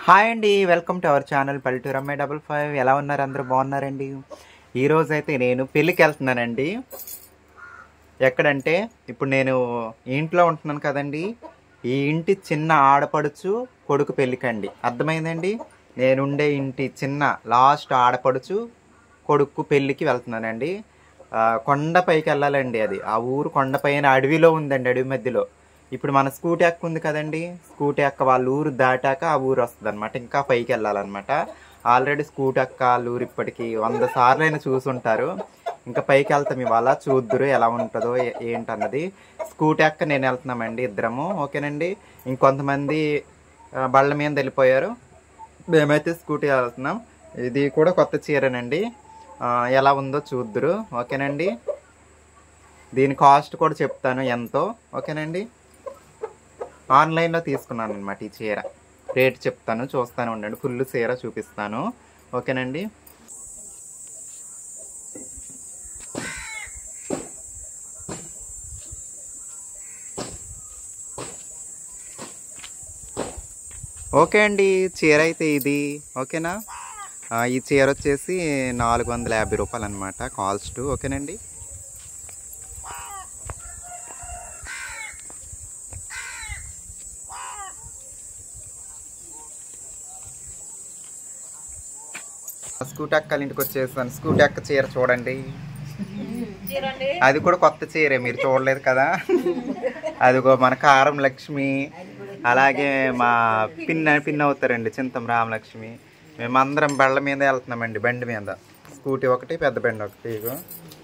Hi అండి welcome to our channel పల్లెటూరు అమ్మాయి డబల్ ఫైవ్ ఎలా ఉన్నారు అందరూ బాగున్నారండి ఈరోజు అయితే నేను పెళ్ళికి వెళ్తున్నానండి ఎక్కడంటే ఇప్పుడు నేను ఇంట్లో ఉంటున్నాను కదండి ఈ ఇంటి చిన్న ఆడపడుచు కొడుకు పెళ్ళికండి అర్థమైందండి నేనుండే ఇంటి చిన్న లాస్ట్ ఆడపడుచు కొడుకు పెళ్ళికి వెళ్తున్నానండి ఆ, కొండపైకి వెళ్ళాలండి అది ఆ ఊరు కొండపైన అడవిలో ఉందండి అడవి మధ్యలో ఇప్పుడు మన స్కూటీ అక్క ఉంది కదండి స్కూటీ అక్క వాళ్ళ ఊరు దాటాక ఆ ఊరు వస్తుంది అనమాట ఇంకా పైకి వెళ్ళాలన్నమాట ఆల్రెడీ స్కూటీ అక్క వాళ్ళ ఊరు ఇప్పటికి వంద సార్లు అయినా చూసుంటారు ఇంకా పైకి వెళ్తాం ఇవాళ చూద్దురు ఎలా ఉంటుందో ఏ- ఏంటన్నది స్కూటీ అక్క నేను వెళ్తున్నామండి ఇద్దరము ఓకేనండి ఇంకొంతమంది ఆ, బళ్ళ మీద వెళ్ళిపోయారు మేమైతే స్కూటీ వెళ్తున్నాం ఇది కూడా కొత్త చీరనండి ఆ, ఎలా ఉందో చూద్దురు ఓకేనండి దీని కాస్ట్ కూడా చెప్తాను ఎంతో ఓకేనండి ఆన్లైన్లో తీసుకున్నాను అనమాట ఈ చీర రేట్ చెప్తాను చూస్తాను ఉండండి ఫుల్ చీర చూపిస్తాను ఓకేనండి ఓకే అండి చీర అయితే ఇది ఓకేనా ఆ, ఈ చీర వచ్చేసి నాలుగు వందల యాభై రూపాయలు అనమాట కాస్ట్ ఓకేనండి స్కూటీ అక్కల ఇంటికి వచ్చేసాను స్కూటీ అక్క చీర చూడండి అది కూడా కొత్త చీరే మీరు చూడలేదు కదా అదిగో మన కారం లక్ష్మి అలాగే మా పిన్ పిన్ అవుతారండి చింతం రామలక్ష్మి మేమందరం బళ్ళ మీద వెళ్తున్నామండి బండి మీద స్కూటీ ఒకటి పెద్ద బండి ఒకటి ఇగో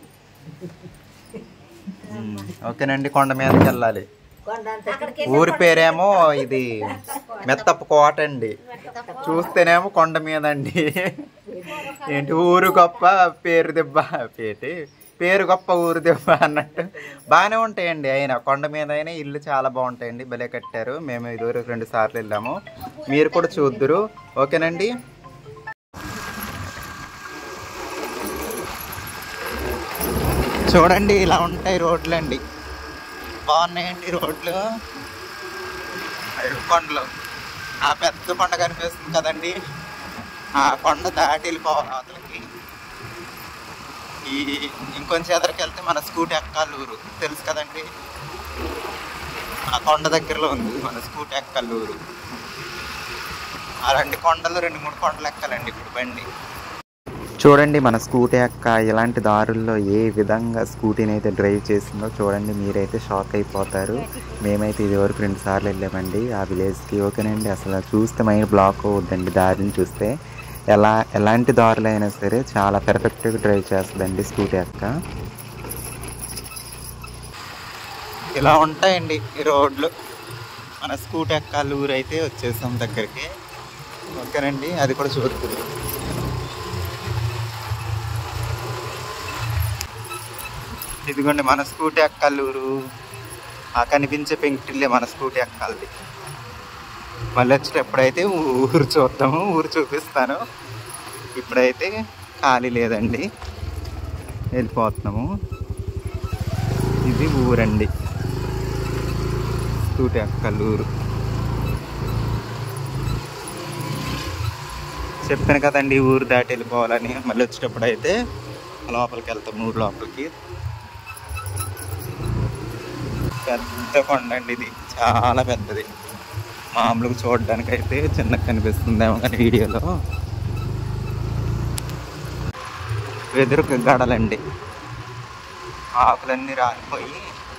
ఉమ్, ఓకేనండి కొండ మీదకి వెళ్ళాలి ఊరి పేరేమో ఇది మెత్తప్ప కోట అండి చూస్తేనేమో కొండ మీద అండి ఏంటి ఊరు గొప్ప పేరు దెబ్బ పేటి పేరు గొప్ప ఊరు దెబ్బ అన్నట్టు బాగానే ఉంటాయండి అయినా కొండ మీద అయినా ఇల్లు చాలా బాగుంటాయండి భలే కట్టారు మేము ఇదివరకు రెండు సార్లు వెళ్ళాము మీరు కూడా చూద్దురు ఓకేనండి చూడండి ఇలా ఉంటాయి రోడ్లు అండి బాగున్నాయండి రోడ్లు అయ్యో, కొండలు ఆ పెద్ద కొండ కనిపిస్తుంది కదండి ఆ కొండ దాటి వెళ్ళిపోవాలి అవతలకి ఈ ఇంకొంచెం ఎదరికి వెళ్తే మన స్కూటీ ఎక్కాలూరు తెలుసు కదండి ఆ కొండ దగ్గరలో ఉంది మన స్కూటీ ఎక్కల్లూరు ఆ రెండు కొండలు రెండు మూడు కొండలు ఎక్కాలండి ఇప్పుడు బండి చూడండి మన స్కూటీ యొక్క ఇలాంటి దారుల్లో ఏ విధంగా స్కూటీని అయితే డ్రైవ్ చేసిందో చూడండి మీరైతే షాక్ అయిపోతారు మేమైతే ఇది వరకు రెండు సార్లు వెళ్ళామండి ఆ విలేజ్కి ఓకేనండి అసలు చూస్తే మైండ్ బ్లాక్ అవుద్దండి దారిని చూస్తే ఎలా ఎలాంటి దారులు అయినా సరే చాలా పెర్ఫెక్ట్గా డ్రైవ్ చేస్తుందండి స్కూటీ అక్క ఇలా ఉంటాయండి ఈ రోడ్లు మన స్కూటీ అక్క ఊరు అయితే వచ్చేసాం దగ్గరికి ఓకేనండి అది కూడా చూస్తుంది ఇదిగోండి మన స్కూటీ అక్కల్లూరు ఆ కనిపించే పెంకిటిల్లే మన స్కూటీ అక్కలది మళ్ళీ వచ్చేటప్పుడైతే ఊరు చూద్దాము ఊరు చూపిస్తాను ఇప్పుడైతే ఖాళీ లేదండి వెళ్ళిపోతున్నాము ఇది ఊరండి స్కూటీ అక్కల్లూరు చెప్పాను కదండి ఊరు దాటి వెళ్ళిపోవాలని మళ్ళీ వచ్చేటప్పుడు అయితే లోపలికి వెళ్తాం ఊరు లోపలికి పెద్ద కొండ అండి ఇది చాలా పెద్దది మామూలుగా చూడడానికి అయితే చిన్నగా కనిపిస్తుందేమో కానీ వీడియోలో వెదురు గడలండి ఆకులన్నీ రాలిపోయి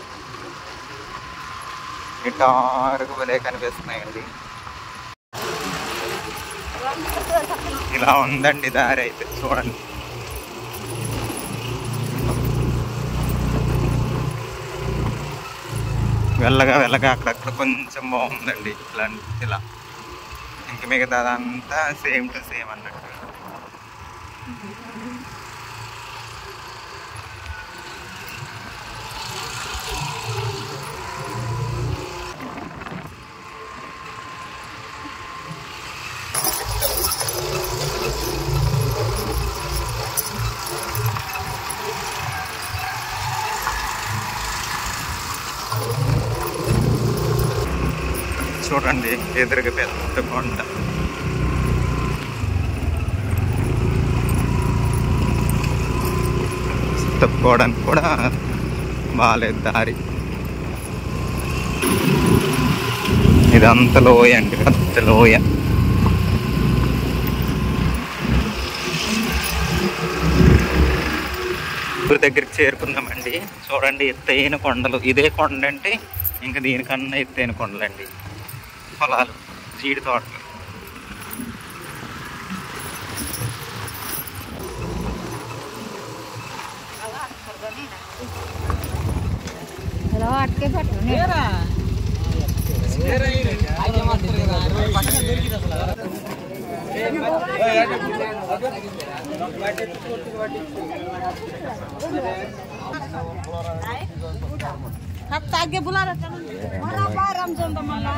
గిటారుకు వలే కనిపిస్తున్నాయండి ఇలా ఉందండి దారి అయితే చూడండి వెళ్ళగా వెళ్ళగా అక్కడక్కడ కొంచెం బాగుందండి ఇలా ఇలా ఇంక మిగతా అదంతా సేమ్ టు సేమ్ అన్నట్టు చూడండి ఎదురుగా పెద్ద కొండ తప్పుకోవడానికి కూడా బాగాలేదు దారి ఇదంత లోయ అండి పెద్ద లోయ ఊరి దగ్గరికి చేరుకున్నామండి చూడండి ఎత్తైన కొండలు ఇదే కొండ అంటే ఇంకా దీనికన్నా ఎత్తైన కొండలండి పొలాలు జీడి తోటలు హలో అట్కే పట్టు आगे बुला रहा मला बाराम जोंदा मला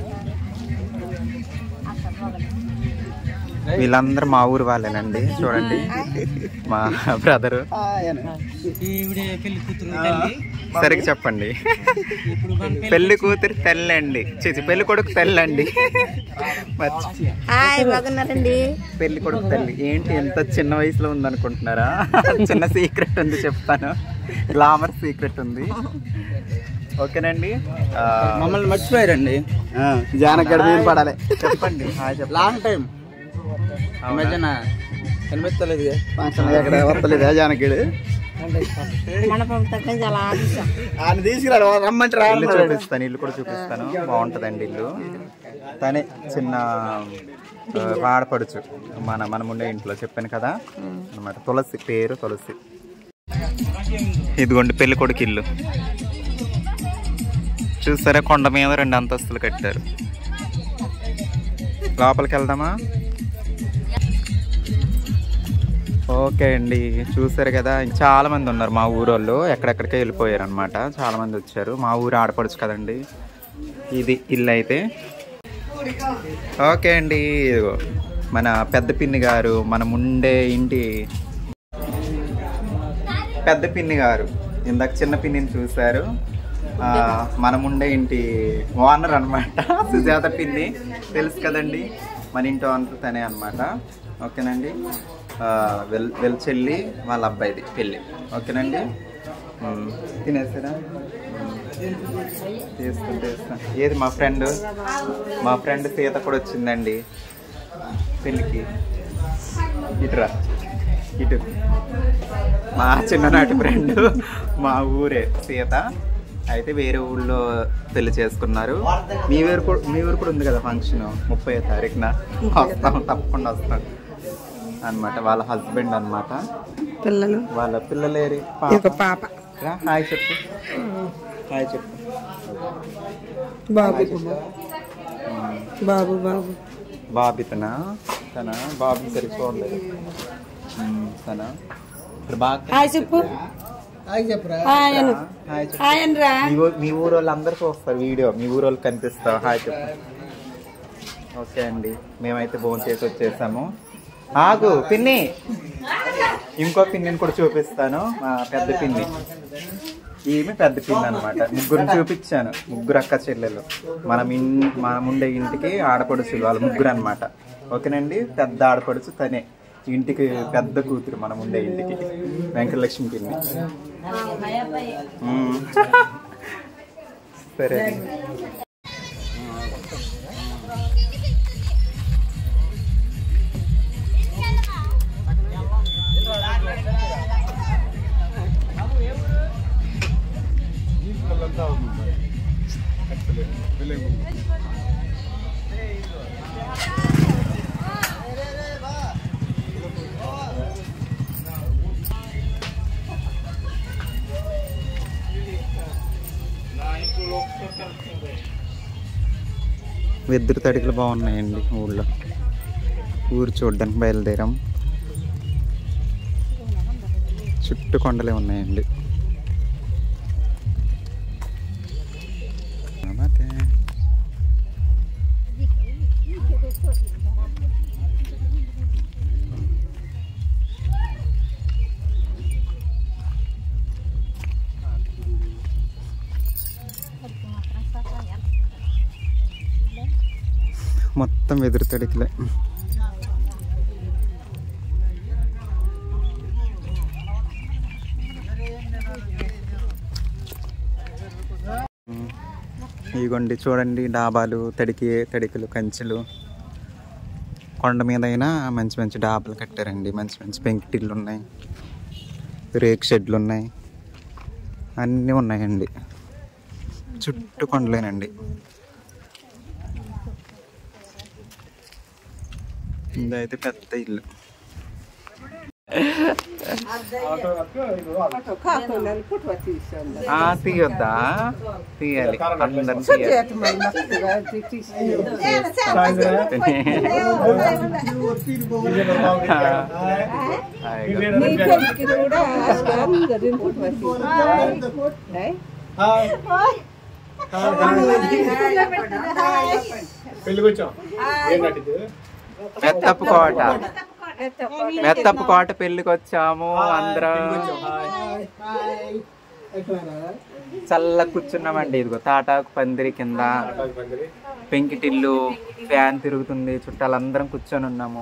వీళ్ళందరూ మా ఊరు వాళ్ళేనండి చూడండి మా బ్రదరు ఈవిడే పెళ్లి కూతురు తల్లి సరిగ్గా చెప్పండి ఇప్పుడు మన పెళ్లి కూతురు తెల్లండి చేసి పెళ్లి కొడుకు తెల్లండి మర్చి హాయ్ బాగున్నారండి పెళ్లి కొడుకు తల్లి ఏంటి ఎంత చిన్న వయసులో ఉందనుకుంటున్నారా చిన్న సీక్రెట్ ఉంది చెప్తాను గ్లామర్ సీక్రెట్ ఉంది ఓకేనండి ఆ, మమ్మల్ని మర్చిపోయారండి జానగడ మీద పడాలి చెప్పండి హాయ్ చెప్పండి లాంగ్ టైం అవునా? మధ్యన కనిపించలేదు ఫంక్షన్ ఎక్కడ వస్తలేదా జానగడు మన ప్రభుత్వం చాలా ఆదిశం ఆయన తీసుకురాడు రమ్మంటే ఇల్లు రావాలి చూపిస్తాను ఇల్లు కూడా చూపిస్తాను బాగుంటుందండి ఇల్లు తనే చిన్న ఆ, వాడపడుచు మన మనం ఉండే ఇంట్లో చెప్పాను కదా అనమాట తులసి పేరు తులసి ఇదిగోండి పెళ్లి కొడుకు ఇల్లు చూసారా కొండ మీద రెండు అంతస్తులు కట్టారు లోపలికి వెళ్దామా ఓకే అండి చూసారు కదా చాలా మంది ఉన్నారు మా ఊరోళ్ళు ఎక్కడెక్కడికే వెళ్ళిపోయారు అనమాట చాలా మంది వచ్చారు మా ఊరు ఆడపడుచు కదండి ఇది ఇల్లు అయితే ఓకే అండి ఇదిగో మన పెద్ద పిన్ని గారు మనం ఉండే ఇంటి పెద్ద పిన్ని గారు ఇందాక చిన్న పిన్నిని చూశారు ఆ, మనం ఉండే ఇంటి ఓనర్ అనమాట సుజాత పిన్ని తెలుసు కదండి మన ఇంటి ఓనర్ తనే అనమాట ఓకేనండి ఆ, వెల్ వెల్ చెల్లి వాళ్ళ అబ్బాయిది పెళ్ళి ఓకేనండి ఉమ్, తినేసారా తీసుకుని తీస్తా ఏది మా ఫ్రెండ్ మా ఫ్రెండ్ సీత కూడా వచ్చిందండి పెళ్ళికి ఇటురా ఇటు మా చిన్ననాటి ఫ్రెండ్ మా ఊరే సీత అయితే వేరే ఊళ్ళో పెళ్లి చేసుకున్నారు మీ ఊరు కూడా మీ ఊరు కూడా ఉంది కదా ఫంక్షన్ ముప్పై తారీఖున వస్తాం తప్పకుండా వస్తాం అన్నమాట వాళ్ళ హస్బెండ్ అన్నమాట పిల్లలు వాళ్ళ పిల్లలేరి ఒక పాప రా, హాయ్ చెప్పు హాయ్ చెప్పు బాబు బాబు బాబు బాబితనా తన బాబు సరి చూడలేదు ఉమ్, తన ఇప్పుడు బాగా హాయ్ చెప్పు హాయ్ అను హాయ్ చెప్పు హాయ్ అనరా మీ ఊ- మీ ఊరు వాళ్ళు అందరు చూస్తారు వీడియో మీ ఊరు వాళ్ళు కనిపిస్తావు హాయ్ చెప్పు ఓకే అండి మేమైతే భోజనం చేసి వచ్చేసాము ఆగు పిన్ని ఇంకో పిన్నిని కూడా చూపిస్తాను మా పెద్ద పిన్ని ఈమె పెద్ద పిన్ని అనమాట ముగ్గురిని చూపించాను ముగ్గురు అక్క చెల్లెలు మనం ఇన్ మనం ఉండే ఇంటికి ఆడపడుచులు వాళ్ళు ముగ్గురు అనమాట ఓకేనండి పెద్ద ఆడపడుచు తనే ఇంటికి పెద్ద కూతురు మనం ఉండే ఇంటికి వెంకటలక్ష్మి పిన్ని మ్మ్. సరే అండి. వెదురు తడికలు బాగున్నాయండి ఊళ్ళో ఊరు చూడడానికి బయలుదేరాం చుట్టూ కొండలే ఉన్నాయండి నమస్తే. మొత్తం వెదురు తడికలే ఇదిగోండి చూడండి డాబాలు తడికి తడికలు కంచెలు కొండ మీద అయినా మంచి మంచి డాబాలు కట్టారండి మంచి మంచి పెంకిటిల్లు ఉన్నాయి రేక్ షెడ్లు ఉన్నాయి అన్నీ ఉన్నాయండి చుట్టూ కొండలేనండి ఇదైతే పెద్ద ఇల్లు ఆ, తీయొద్దా తీయాలి అందరం తీయాలి మెత్తపు కోట మెత్తపు కోట పెళ్లికి వచ్చాము అందరం చల్ల కూర్చున్నామండి ఇదిగో తాటాకు పందిరి కింద పెంకిటిల్లు ఫ్యాన్ తిరుగుతుంది చుట్టాలందరం కూర్చొని ఉన్నాము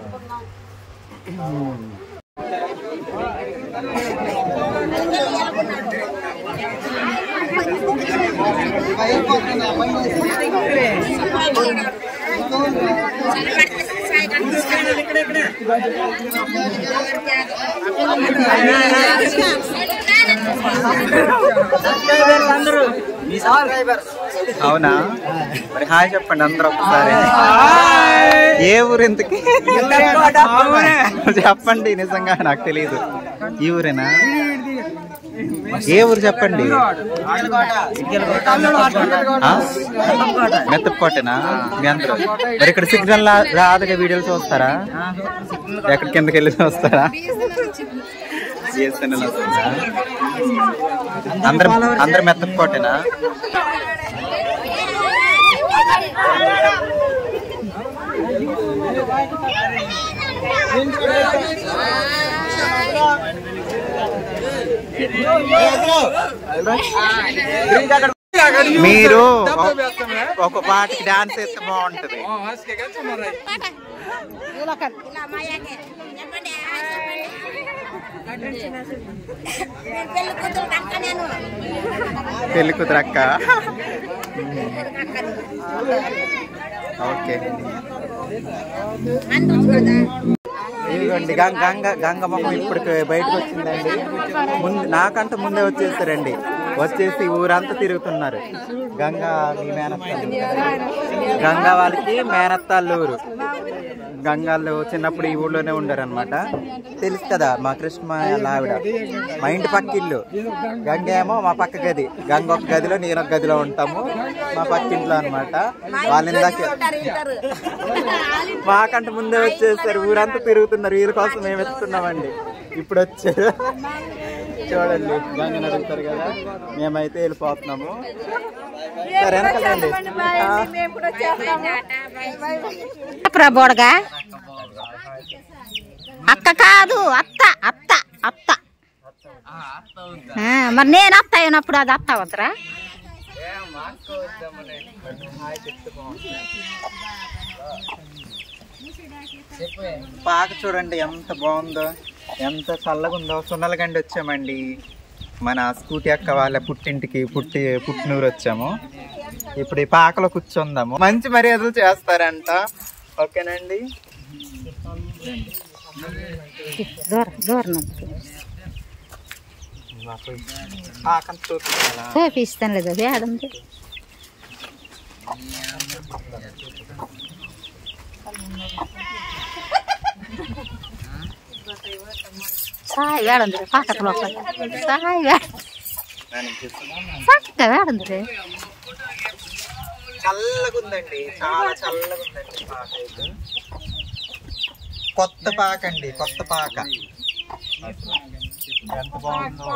అవునా మరి హాయ్ చెప్పండి అందరూ ఒకసారి ఏ ఊరు ఇంతకి చెప్పండి నిజంగా నాకు తెలియదు ఈ ఊరేనా ఏ ఊరు చెప్పండి ఆ? మెత్తకోటేనా మీ అందరూ మరి ఇక్కడ సిగ్నల్ రాదుగా వీడియోలు చూస్తారా ఎక్కడి కిందకి వెళ్ళి చూస్తారా బిఎస్ఎన్ఎల్ వస్తుందా అందరు అందరు మెత్తకోటేనా మీరు ఒక- ఒక పాటకి డాన్స్ వేస్తే బాగుంటది పెళ్లి కూతురు కనుక నేను పెళ్లి కూతురు అక్క ఓకే ఇదిగోండి గంగ గంగ గంగ మొహం ఇప్పుడు బయటకు వచ్చిందండి ముందు నాకంటే ముందే వచ్చేస్తారండి వచ్చేసి ఊరంతా తిరుగుతున్నారు గంగా మీ మేనత్తాలు గంగా వాళ్ళకి మేనత్తాళ్ళు ఊరు గంగాళ్ళు చిన్నప్పుడు ఈ ఊళ్ళోనే ఉండరు అనమాట తెలుసు కదా మా కృష్ణ వాళ్ళ ఆవిడ మా ఇంటి పక్క ఇల్లు గంగ ఏమో మా పక్క గది గంగ ఒక గదిలో నేను ఒక గదిలో ఉంటాము మా పక్క ఇంట్లో అనమాట వాళ్ళ ఇందాకే మాకంటే ముందే వచ్చేసారు ఊరంతా తిరుగుతున్నారు వీళ్ళ కోసం మేము వెతుకుతున్నామండి ఇప్పుడు వచ్చారు చూడండి గంగని అడుగుతారు కదా మేమైతే వెళ్ళిపోతున్నాము సరే వెనకాలండి ప్రభోడగా అక్క కాదు అత్త అత్త అత్త ఆ, మరి నేను అత్త అయినప్పుడు అది అత్త అవుతరా పాక చూడండి ఎంత బాగుందో ఎంత చల్లగా ఉందో సున్నలగండి వచ్చామండి మన స్కూటీ అక్క వాళ్ళ పుట్టింటికి పుట్టి పుట్టినూరు వచ్చాము ఇప్పుడు ఈ పాకలో కూర్చుందాము మంచి మర్యాదలు చేస్తారంట ఓకేనండి దూరం దూరం పాకం చూపించాలా చూపిస్తాను లేదు అది ఆడుంది సాయి వేడంది పాకతలో సాయి వేడ చక్కగా వేడంది చల్లగా ఉందండి చాలా చల్లగా ఉందండి పాక అయితే కొత్త పాక అండి కొత్త పాక ఎంత బాగుందో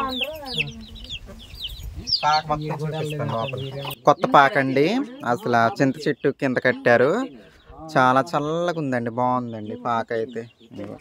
పాక మొత్తం చూపిస్తాను లోపల. కొత్త పాక అండి అసలు ఆ చింత చెట్టు కింద కట్టారు చాలా చల్లగా ఉందండి బాగుందండి పాక అయితే ఇదిగో.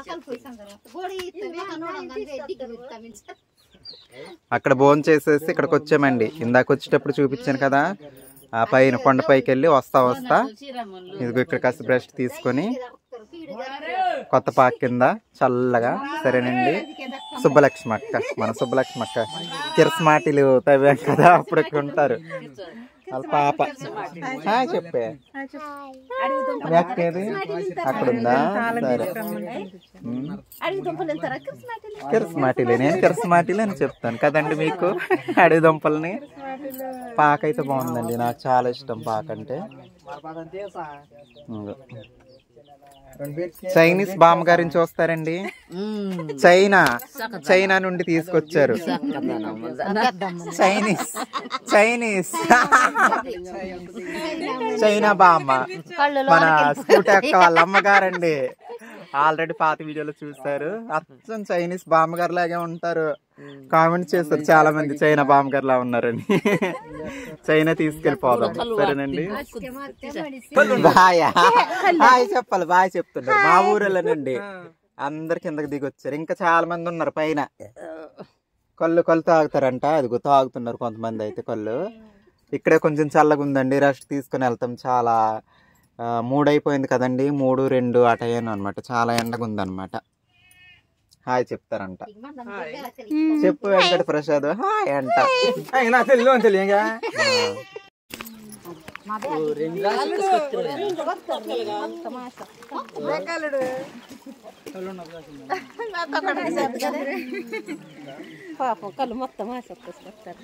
అక్కడ భోజనం చేసేసి ఇక్కడికి వచ్చామండి ఇందాక వచ్చేటప్పుడు చూపించాను కదా ఆ పైన కొండపైకి వెళ్ళి వస్తా వస్తా ఇదిగో ఇక్కడ కాస్త బ్రష్ తీసుకొని కొత్త పాక కింద చల్లగా సరేనండి సుబ్బలక్ష్మి అక్క మన సుబ్బలక్ష్మి అక్క కిరసమాటిలు తవ్వాం కదా అప్పుడు ఇక్కడ ఉంటారు వాళ్ళ పాప హాయ్ చెప్పే మీ అక్క ఏది అక్కడ ఉందా సరే కిరసమాటిలే నేను కిరసమాటిలే అని చెప్తాను కదండి మీకు అడవి దుంపల్ని పాక అయితే బాగుందండి నాకు చాలా ఇష్టం పాక అంటే ఇంగో. చైనీస్ బామ్మ గారిని చూస్తారండి చైనా చైనా నుండి తీసుకొచ్చారు చైనీస్ చైనీస్ చైనా బామ్మ మన స్కూటీ అక్క వాళ్ళ అమ్మగారండి ఆల్రెడీ పాత వీడియోలో చూస్తారు అచ్చం చైనీస్ బామ్మగారు లాగే ఉంటారు కామెంట్ చేస్తారు చాలా మంది చైనా బామ్మగారు లా ఉన్నారని చైనా తీసుకెళ్ళిపోదాం సరేనండి బాయ్ బాయ్ చెప్పాలి బాయ్ చెప్తున్నారు మా ఊరిలోనండి అందరు కిందకి దిగి వచ్చారు ఇంకా చాలా మంది ఉన్నారు పైన కళ్ళు కళ్ళు తాగుతారంట అదిగో తాగుతున్నారు కొంతమంది అయితే కళ్ళు ఇక్కడే కొంచెం చల్లగా ఉందండి రెస్ట్ తీసుకొని వెళ్తాం చాలా ఆ, మూడు అయిపోయింది కదండి మూడు రెండు అట అయ్యాను అనమాట చాలా ఎండగా ఉందన్నమాట హాయ్ చెప్తారంట చెప్పు వెంకట ప్రసాద్ హాయ్ అంట నాకు తెలియదు అని తెలియగా పాపం కళ్ళు మొత్తం ఆసక్తిస్తారు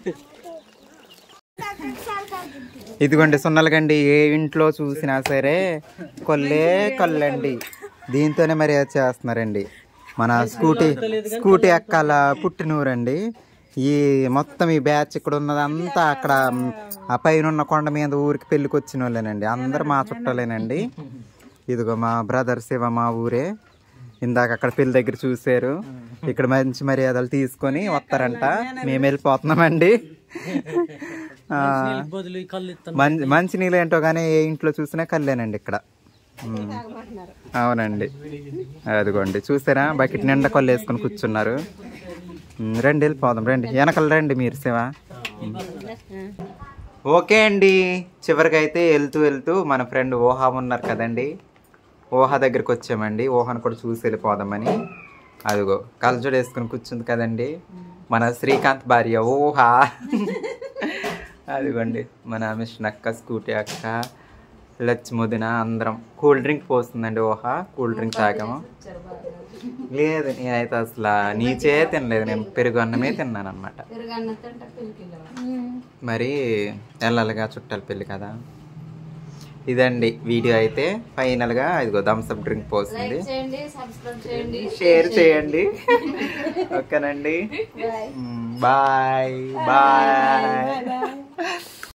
ఇదిగోండి సున్నలగండి ఏ ఇంట్లో చూసినా సరే కొల్లే కళ్ళండి దీంతోనే మరి అది చేస్తున్నారండి మన స్కూటీ స్కూటీ ఎక్కాల పుట్టినూరండి ఈ మొత్తం ఈ బ్యాచ్ ఇక్కడ ఉన్నదంతా అక్కడ మ్, ఆ పైన ఉన్న కొండ మీద ఊరికి పెళ్ళికి వచ్చిన వాళ్ళేనండి అందరు మా చుట్టాలేనండి ఇదిగో మా బ్రదర్ శివ మా ఊరే ఇందాక అక్కడ పెళ్లి దగ్గర చూసారు ఇక్కడ మంచి మర్యాదలు తీసుకొని వస్తారంట మేము వెళ్ళిపోతున్నామండి ఆ, బదులు ఈ కళ్ళు ఇస్తాను మంచి మంచి నీళ్ళు ఏంటో కానీ ఏ ఇంట్లో చూసినా కళ్ళేనండి ఇక్కడ ఉమ్. అవునండి అదిగోండి చూసారా బకెట్ నిండా కళ్ళు వేసుకొని కూర్చున్నారు ఉమ్, రండి వెళ్ళిపోదాం రండి వెనకాల రండి మీరు శివ ఉమ్. ఓకే అండి చివరికి అయితే వెళ్తూ వెళ్తూ మన ఫ్రెండ్ ఓహా ఉన్నారు కదండి ఓహా దగ్గరికి వచ్చామండి ఓహాను కూడా చూసి వెళ్ళిపోదామని అదిగో కలజోడు వేసుకుని కూర్చుంది కదండి మన శ్రీకాంత్ భార్య ఓహా అదిగోండి మన మిషన్ అక్క స్కూటీ అక్క లచ్చిముదిన అందరం కూల్ డ్రింక్ పోస్తుందండి ఓహా కూల్ డ్రింక్ తాగాము లేదు నేనైతే అసలు నీచే తినలేదు నేను పెరుగు అన్నమే తిన్నాను అనమాట మరి వెళ్ళాలిగా చుట్టాల పెళ్ళి కదా ఇదండి వీడియో అయితే ఫైనల్గా ఇదిగో థమ్స్అప్ డ్రింక్ పోస్తుంది షేర్ చేయండి ఓకేనండి బాయ్ బాయ్